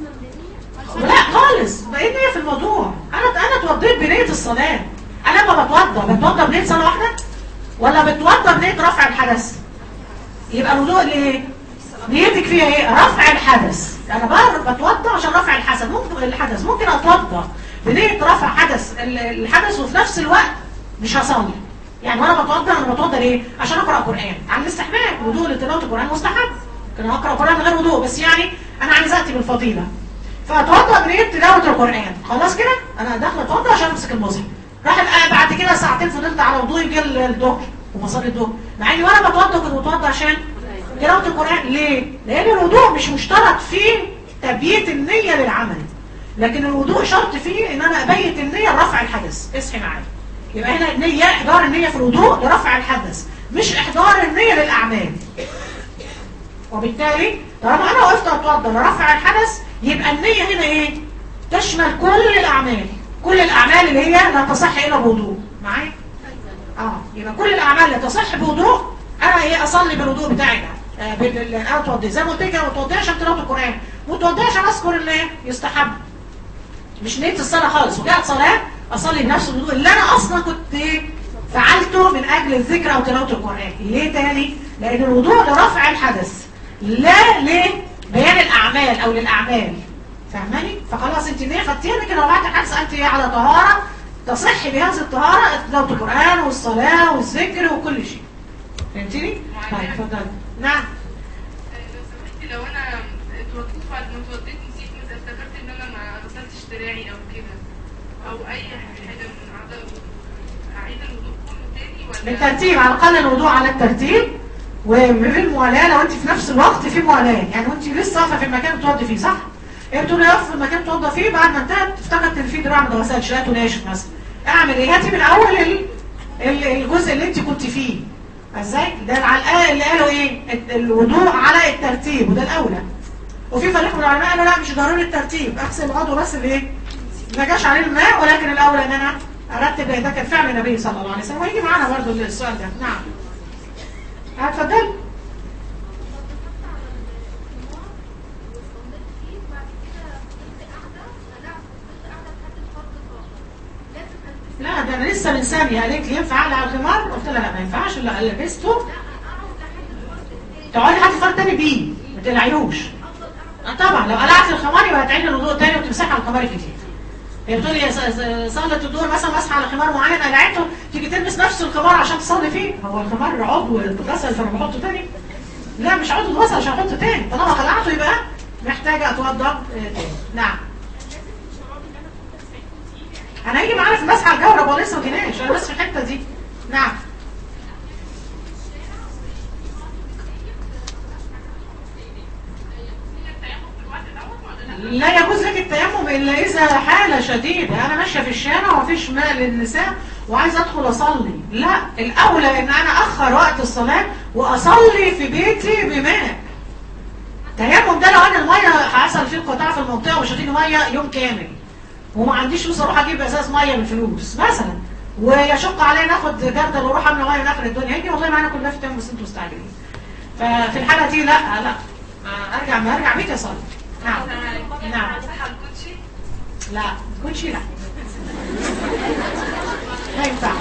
لا خالص بقيت نية في الموضوع انا انا اتوضيت بنية الصلاة انا لما بتوضى بتوضى بنية صلاة واحدة ولا بتوضى بنية رفع الحدث يبقى الوضوء ليه نيتك فيها ايه رفع الحدث انا بر- بتوضى عشان رفع الحدث ممكن الحدث ممكن اتوضى بنية رفع حدث ال- الحدث وفي نفس الوقت مش هصلي يعني وانا بتوضى انا بتوضى ليه عشان اقرا قران على الاستحباب وضوء لتلاوه القران مستحب كان اقرا قران من غير وضوء بس يعني انا عايز اتي بالفضيله فاتوضى بنيه تلاوه القران خلاص كده انا داخله اتوضى عشان امسك المصحف راح بقى بعد كده ساعتين فضلت على وضوءي جه الظهر وبصلي الظهر مع اني وانا بتوضى كنت بتوضى عشان تلاوه القران ليه؟ لان الوضوء مش مشترط فيه تبييت النيه للعمل لكن الوضوء شرط فيه ان انا ابيت النيه لرفع الحدث اصحي معايا يبقى هنا النيه احضار النيه في الوضوء لرفع الحدث مش احضار النيه للاعمال وبالتالي طالما انا وقفت اتوضى لرفع الحدث يبقى النيه هنا ايه تشمل كل الاعمال كل الاعمال اللي هي لا تصح الا بوضوء معايا اه يبقى كل الاعمال اللي تصح بوضوء انا ايه اصلي بالوضوء بتاعي ده آه بال- ال- انا اتوضي زي ما قلت لك انا بتوضي عشان تلاوه القران وتوضي عشان اذكر اللي يستحب مش نية الصلاة خالص وجاءت صلاة أصلي بنفس الوضوء اللي أنا أصلا كنت إيه؟ فعلته من أجل الذكر أو تلاوة القرآن ليه تاني؟ لأن الوضوء لرفع الحدث لا لبيان الأعمال أو للأعمال فاهماني؟ فخلاص أنت نية خدتيها لكن لو بعد الحدث أنت على طهارة تصح بهذه الطهارة تلاوة القرآن والصلاة والذكر وكل شيء فهمتني؟ طيب اتفضلي نعم لو سمحتي لو انا اتوضيت بعد ما اتوضيت نسيت مثلا افتكرت ان انا ما غسلتش دراعي او كده او اي حاجه من اعضاء الوضوء اعيد الوضوء كله تاني ولا بالترتيب على الاقل الوضوء على الترتيب وبالموالاه لو انت في نفس الوقت في موالاه يعني وانت لسه واقفه في المكان بتوضي فيه صح؟ هي بتقول لي اقف في المكان بتوضى فيه بعد ما انتهت افتكرت ان في دراع ما غسلش لقيته ناشف مثلا اعمل ايه؟ هاتي من اول ال- ال- الجزء اللي انت كنت فيه ازاي؟ ده على الآية اللي قالوا ايه؟ الت- الوضوء على الترتيب وده الاولى وفي فريق من العلماء قالوا لا مش ضروري الترتيب اغسل العضو بس الايه؟ ما جاش عليه الماء ولكن الاولى ان انا ارتب ده كان فعل النبي صلى الله عليه وسلم ويجي معانا برضه السؤال ده نعم هتفضل لا ده انا لسه من ثانيه قالت لي ينفع اقلع على الخمار قلت لها لا ما ينفعش لا لبسته تقعدي حد فرق تاني بيه ما تقلعيهوش آه طبعا لو قلعت الخمار يبقى هتعيد الوضوء تاني وتمسحي على الخمار الجديد هي بتقول لي صلت الظهر مثلا مسح على خمار معين قلعته تيجي تلبس نفس الخمار عشان تصلي فيه هو الخمار عضو اتغسل فانا بحطه تاني لا مش عضو اتغسل عشان احطه تاني طالما خلعته يبقى محتاجه اتوضا آه، تاني نعم انا هيجي معانا في المسح على الجورب ولا لسه ما جيناش انا بس في الحته دي نعم لا يجوز لك التيمم الا اذا حاله شديده انا ماشيه في الشارع ومفيش ماء للنساء وعايز ادخل اصلي لا الاولى ان انا اخر وقت الصلاه واصلي في بيتي بماء التيمم ده لو انا الميه حصل فيه انقطاع في المنطقه ومش هتيجي ميه يوم كامل وما عنديش فلوس اروح اجيب ازاز ميه بالفلوس مثلا ويشق عليا ناخد جردل واروح املى ميه من اخر الدنيا هيجي والله معانا كلها في التيمم بس انتوا مستعجلين ففي الحاله دي لا لا آه، ارجع ما ارجع بيتي اصلي نعم نعم مسح على الكوتشي لا كوتشي لا ما ينفعش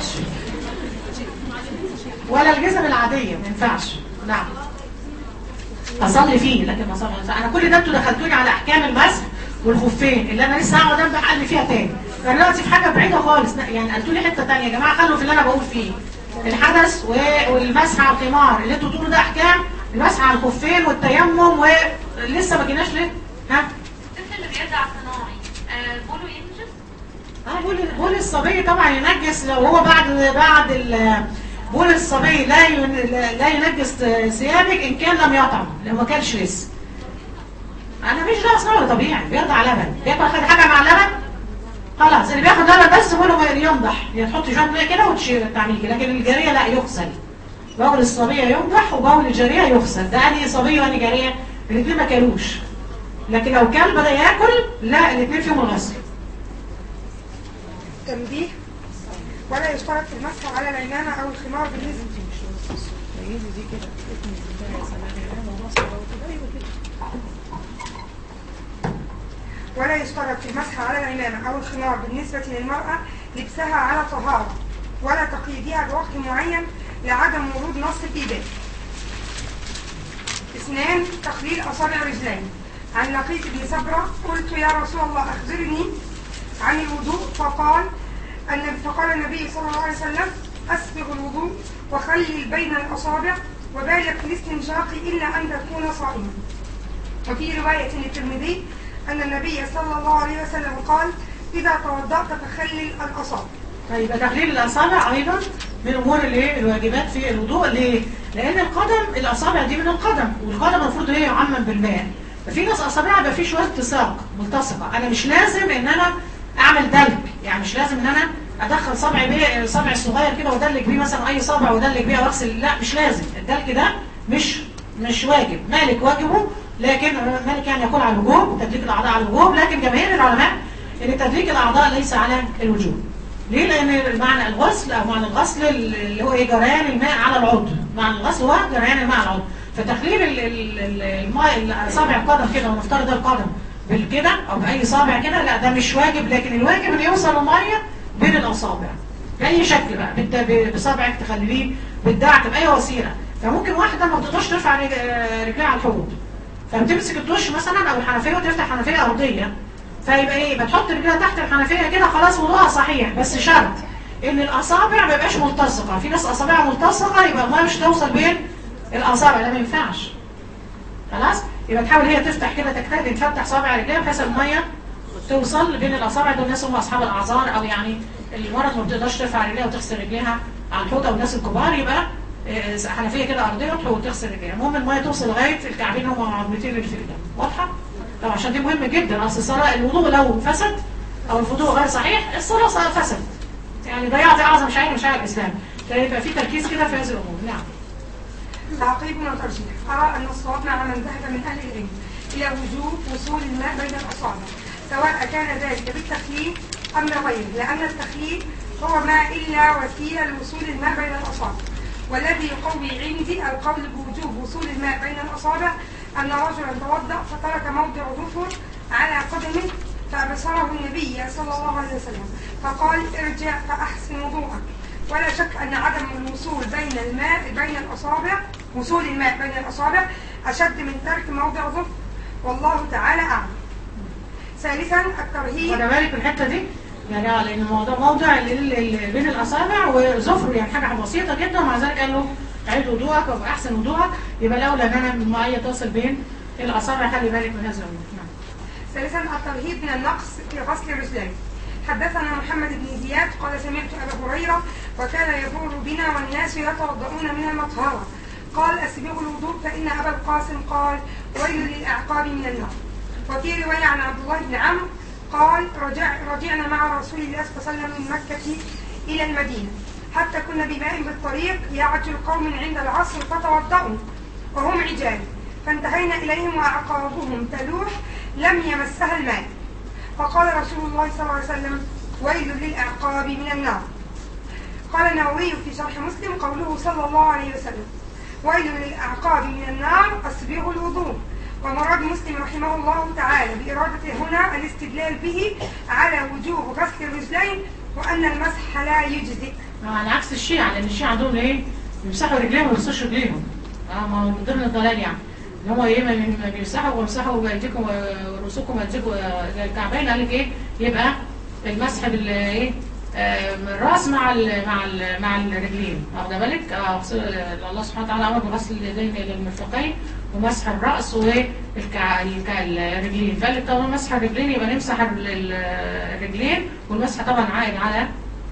ولا الجزم العادية ما ينفعش نعم اصلي فيه لكن ما اصلي انا كل ده انتوا دخلتوني على احكام المسح والخفين اللي انا لسه هقعد انبح قلبي فيها تاني فانا دلوقتي في حاجه بعيده خالص يعني قلتوا لي حته تانية يا جماعه خلوا في اللي انا بقول فيه الحدث و- والمسح على القمار اللي انتوا تقولوا ده احكام المسح على الخفين والتيمم ولسه ما جيناش ليه ها الطفل اللي بيرجع صناعي آه، بوله ينجز اه بول بول الصبي طبعا ينجس لو هو بعد بعد ال- بول الصبي لا ين- لا ينجس ثيابك ان كان لم يطعم لو ما كانش لسه انا مش ده اصلا طبيعي بيرضع لبن بياكل حاجه مع اللبن خلاص اللي بياخد لبن بس بوله ما ينضح يا تحط شويه ميه كده وتشيل تعملي كده لكن الجاريه لا يغسل بول الصبيه ينضح وبول الجاريه يغسل ده انهي صبيه وانهي جاريه الاثنين ما كلوش لكن لو كان بدا ياكل لا الاثنين فيهم الغسل تنبيه ولا يشترط في المسح على العمامة أو الخمار بالنسبة ولا يشترط في المسح على العمامة أو الخمار بالنسبة للمرأة لبسها على طهارة ولا تقييدها بوقت معين لعدم ورود نص في ذلك. اثنان تقليل أصابع رجلين عن لقيط بن صبرة قلت يا رسول الله أخبرني عن الوضوء فقال أن فقال النبي صلى الله عليه وسلم أسبغ الوضوء وخلل بين الأصابع وبالغ في الاستنشاق إلا أن تكون صائما وفي رواية للترمذي أن النبي صلى الله عليه وسلم قال إذا توضأت فخلل الأصابع طيب تخليل الاصابع ايضا من امور الايه الواجبات في الوضوء ليه؟ لان القدم الاصابع دي من القدم والقدم المفروض هي يعمم بالماء ففي ناس اصابعها بقى فيه شويه التصاق ملتصقه انا مش لازم ان انا اعمل دلك يعني مش لازم ان انا ادخل صبعي بيه صبعي الصغير كده وادلك بيه مثلا اي صبع وادلك بيه واغسل لا مش لازم الدلك ده مش مش واجب مالك واجبه لكن مالك يعني يقول على الوجوب تدليك الاعضاء على الوجوب لكن جماهير العلماء ان تدليك الاعضاء ليس على الوجوب ليه؟ لأن معنى الغسل أو معنى الغسل اللي هو إيه جريان الماء على العضو، معنى الغسل هو جريان الماء على العضو، فتخليل ال- ال- ال- الماء صابع القدم كده ونفترض القدم بالكده أو بأي صابع كده لا ده مش واجب لكن الواجب إن يوصل المية بين الأصابع بأي شكل بقى بالت- ب- بصابعك تخليه بالدعك بأي وسيلة فممكن واحدة ما بتقدرش ترفع رج- آه، رجليها على الحوض فبتمسك الدش مثلا أو الحنفية وتفتح حنفية أرضية فيبقى ايه بتحط رجلها تحت الحنفيه كده خلاص وضوءها صحيح بس شرط ان الاصابع ما يبقاش ملتصقه في ناس اصابعها ملتصقه يبقى الميه مش توصل بين الاصابع ده ما ينفعش خلاص يبقى تحاول هي تفتح كده تجتهد تفتح صابع رجليها بحيث الميه توصل بين الاصابع دول الناس هم اصحاب الاعذار او يعني المرض ما بتقدرش ترفع رجليها وتغسل رجليها على الحوض او الناس الكبار يبقى آه، حنفيه كده ارضيه وتغسل رجليها المهم الميه توصل لغايه الكعبين هم عظمتين اللي في ايدها واضحه؟ طبعا عشان دي مهم جدا اصل الصلاه الوضوء لو فسد او الوضوء غير صحيح الصلاه صار فسد يعني ضيعت اعظم شيء من شعائر الاسلام فيبقى في تركيز كده في هذه الامور نعم تعقيب وترجيح أرى أن الصواب مع من ذهب من أهل العلم إلى وجوب وصول الماء بين الأصابع سواء كان ذلك بالتخليل أم بغيره لأن التخليل هو ما إلا وسيلة لوصول الماء بين الأصابع والذي يقوي عندي القول بوجوب وصول الماء بين الأصابع أن رجلا توضأ فترك موضع ظفر على قدمه فأبصره النبي صلى الله عليه وسلم فقال ارجع فأحسن وضوءك ولا شك أن عدم الوصول بين الماء بين الأصابع وصول الماء بين الأصابع أشد من ترك موضع ظفر والله تعالى أعلم ثالثا الترهيب خد بالك من الحته دي يعني اه لان الموضوع موضع اللي اللي بين الاصابع وظفر يعني حاجه بسيطه جدا ومع ذلك قال له عيد وضوءك وابقى احسن وضوءك يبقى الاولى ان انا الميه توصل بين الاصابع خلي بالك من هذا الامر نعم. ثالثا الترهيب من النقص في غسل الرجلين حدثنا محمد بن زياد قال سمعت ابا هريره وكان يبول بنا والناس يتوضؤون من المطهره قال اسبغوا الوضوء فان ابا القاسم قال ويل للاعقاب من النار وفي روايه عن عبد الله بن عمرو قال رجع رجعنا مع رسول الله صلى الله عليه وسلم من مكه الى المدينه حتى كنا بماء بالطريق يعجل قوم عند العصر فتوضؤوا وهم عجال فانتهينا اليهم واعقابهم تلوح لم يمسها الماء فقال رسول الله صلى الله عليه وسلم ويل للأعقاب من النار قال النووي في شرح مسلم قوله صلى الله عليه وسلم ويل للأعقاب من النار أسبغ الوضوء ومراد مسلم رحمه الله تعالى بإرادة هنا الاستدلال به على وجوب غسل الرجلين وأن المسح لا يجزئ آه، على عكس الشيعة لان الشيعة عندهم ايه بيمسحوا رجليهم وما يمسحوش رجليهم اه ما هو من ضمن الضلال يعني ان هو ايه ما بي- ما بيمسحوا ويمسحوا بايديكم ورؤوسكم وايديكم الى الكعبين قال لك ايه يبقى المسح بال ايه آه، من الراس مع ال مع ال مع الرجلين واخده بالك آه، غسل- الله سبحانه وتعالى امر بغسل اليدين الى المرفقين ومسح الراس والرجلين فقال لك طالما مسح الرجلين يبقى نمسح ال- ال- الرجلين والمسح طبعا عائد على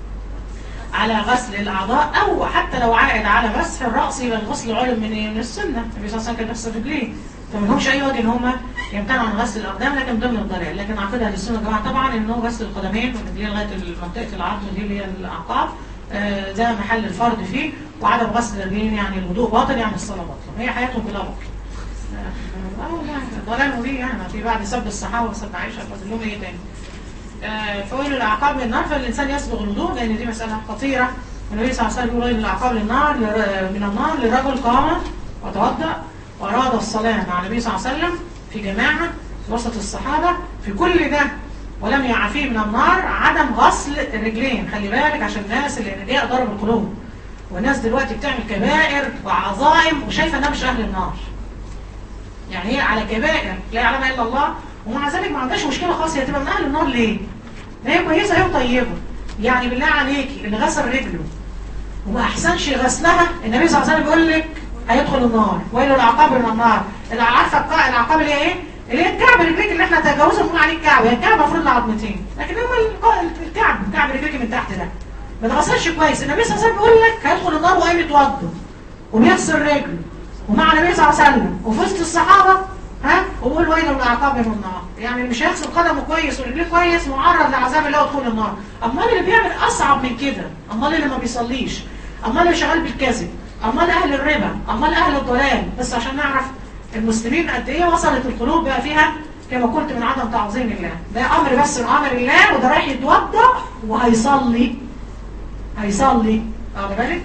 على غسل الاعضاء او حتى لو عائد على مسح الراس يبقى الغسل علم من إيه؟ من السنه النبي صلى الله عليه وسلم كان يغسل رجليه فما لهمش اي وجه ان هم يمتنعوا عن غسل الاقدام لكن ضمن الضلال لكن عقيده اهل السنه يا جماعه طبعا ان هو غسل القدمين والرجلين لغايه منطقه العظم دي اللي هي الاعقاب آه، ده محل الفرد فيه وعدم غسل الرجلين يعني الوضوء باطل يعني الصلاه باطله هي حياتهم كلها باطله اه والله ضلال مبين يعني في بعد سب الصحابه وسب عائشه فاضل لهم ايه تاني آه، فويل الاعقاب من النار فالانسان يسبغ الوضوء لان دي مساله خطيره النبي صلى الله عليه وسلم يقول ويل الاعقاب للنار لر- من النار لرجل قام وتوضا واراد الصلاه مع النبي صلى الله عليه وسلم في جماعه في وسط الصحابه في كل ده ولم يعافيه من النار عدم غسل الرجلين خلي بالك عشان الناس اللي الرجاء ضرب القلوب والناس دلوقتي بتعمل كبائر وعظائم وشايفه انها مش اهل النار يعني هي على كبائر لا يعلمها الا الله ومع ذلك ما عندهاش مشكله خالص هي تبقى من اهل النار ليه؟ ده هي كويسه هي وطيبه يعني بالله عليكي اللي غسل رجله وما احسنش غسلها النبي صلى الله عليه وسلم بيقول لك هيدخل النار ويل العقاب من النار اللي عارفه القا- العقاب اللي هي ايه؟ اللي هي الكعب رجليك اللي احنا تجاوزنا بنقول عليه الكعب هي الكعب المفروض العظمتين لكن هو الق- الكعب كعب رجليك من تحت ده ما اتغسلش كويس النبي صلى الله عليه وسلم بيقول لك هيدخل النار وقايم يتوضا وبيغسل رجله ومع النبي صلى الله عليه وسلم وفي وسط الصحابه ها وبيقول ويل الاعقاب من النار يعني اللي مش هيغسل قدمه كويس ورجليه كويس معرض لعذاب الله ودخول النار امال اللي بيعمل اصعب من كده امال اللي ما بيصليش امال اللي شغال بالكذب امال اهل الربا امال اهل الضلال بس عشان نعرف المسلمين قد ايه وصلت القلوب بقى فيها كما قلت من عدم تعظيم الله ده امر بس من امر الله وده رايح يتوضا وهيصلي هيصلي واخد بالك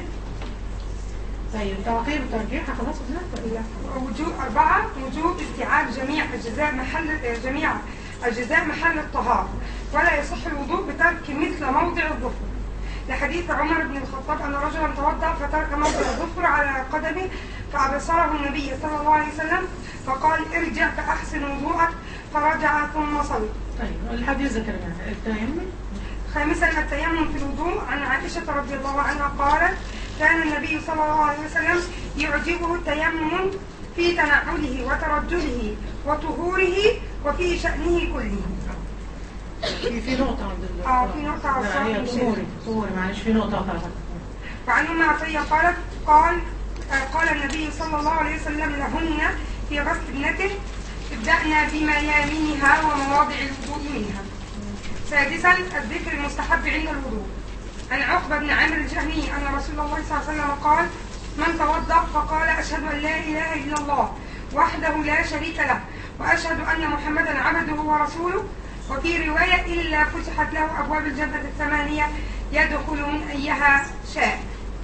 طيب تعقيب وترجيح خلاص قلنا وجوب أربعة وجوب استيعاب جميع أجزاء محل جميع أجزاء محل الطهارة ولا يصح الوضوء بترك مثل موضع الظفر لحديث عمر بن الخطاب أن رجلا توضأ فترك موضع الظفر على قدمه فأبصره النبي صلى الله عليه وسلم فقال ارجع فأحسن وضوءك فرجع ثم صلى طيب الحديث ذكر التيمم خامسا التيمم في الوضوء عن عائشة رضي الله عنها قالت كان النبي صلى الله عليه وسلم يعجبه التيمم في تنعله وترجله وطهوره وفي شأنه كله في في نقطة عند ال اه في نقطة على لا هي الصوت طوري طوري معلش في نقطة قطعتها وعن ام عطيه قالت قال آه، قال النبي صلى الله عليه وسلم لهن في غسل ابنته ابدأنا بميامنها ومواضع الوضوء منها. سادسا الذكر المستحب عند الوضوء. عن عقبة بن عامر الجهني أن رسول الله صلى الله عليه وسلم قال: من توضأ فقال أشهد أن لا إله إلا الله وحده لا شريك له وأشهد أن محمدا عبده ورسوله وفي رواية إلا فتحت له أبواب الجنة الثمانية يدخل من أيها شاء.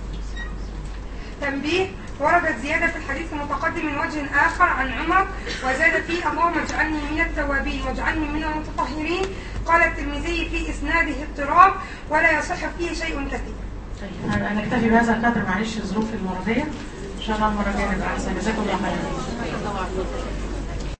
تنبيه وردت زيادة في الحديث المتقدم من وجه آخر عن عمر وزاد فيه اللهم اجعلني من التوابين واجعلني من المتطهرين قال الترمذي في إسناده اضطراب ولا يصح فيه شيء كثير طيب هن- هنكتفي بهذا القدر معلش الظروف المرضية إن شاء الله المرة الجاية نبقى أحسن جزاكم الله خيرا